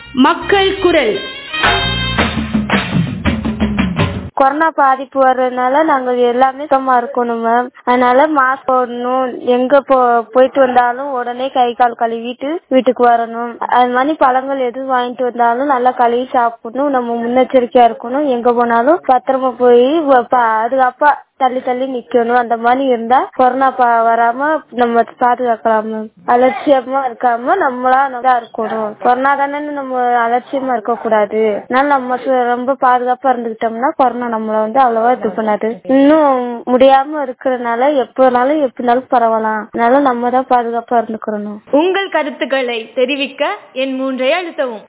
மக்கள் குரல் கொரோனா பாதிப்பு வர்றதுனால நாங்க எல்லாமே சுத்தமா இருக்கணும் மேம் அதனால மாஸ்க் போடணும் எங்க போ போயிட்டு வந்தாலும் உடனே கை கால் கழுவிட்டு வீட்டுக்கு வரணும் அது மாதிரி பழங்கள் எது வாங்கிட்டு வந்தாலும் நல்லா கழுவி சாப்பிடணும் நம்ம முன்னெச்சரிக்கையா இருக்கணும் எங்க போனாலும் பத்திரமா போய் பாதுகாப்பா தள்ளி தள்ளி நிக்கணும் அந்த மாதிரி இருந்தா கொரோனா ப- வராம நம்ம பாதுகாக்கலாம் மேம் அலட்சியமா இருக்காம நம்மளா நல்லா இருக்கணும் கொரோனா தானே நம்ம அலட்சியமா இருக்க கூடாது அதனால நம்ம சு- ரொம்ப பாதுகாப்பா இருந்துகிட்டோம்னா கொரோனா நம்மள வந்து அவ்வளவா இது பண்ணாது இன்னும் முடியாம இருக்கிறதுனால எப்போனாலும் எப்படினாலும் பரவலாம் அதனால நம்ம தான் பாதுகாப்பா இருந்துக்கிறணும் உங்கள் கருத்துக்களை தெரிவிக்க என் மூன்றை அழுத்தவும்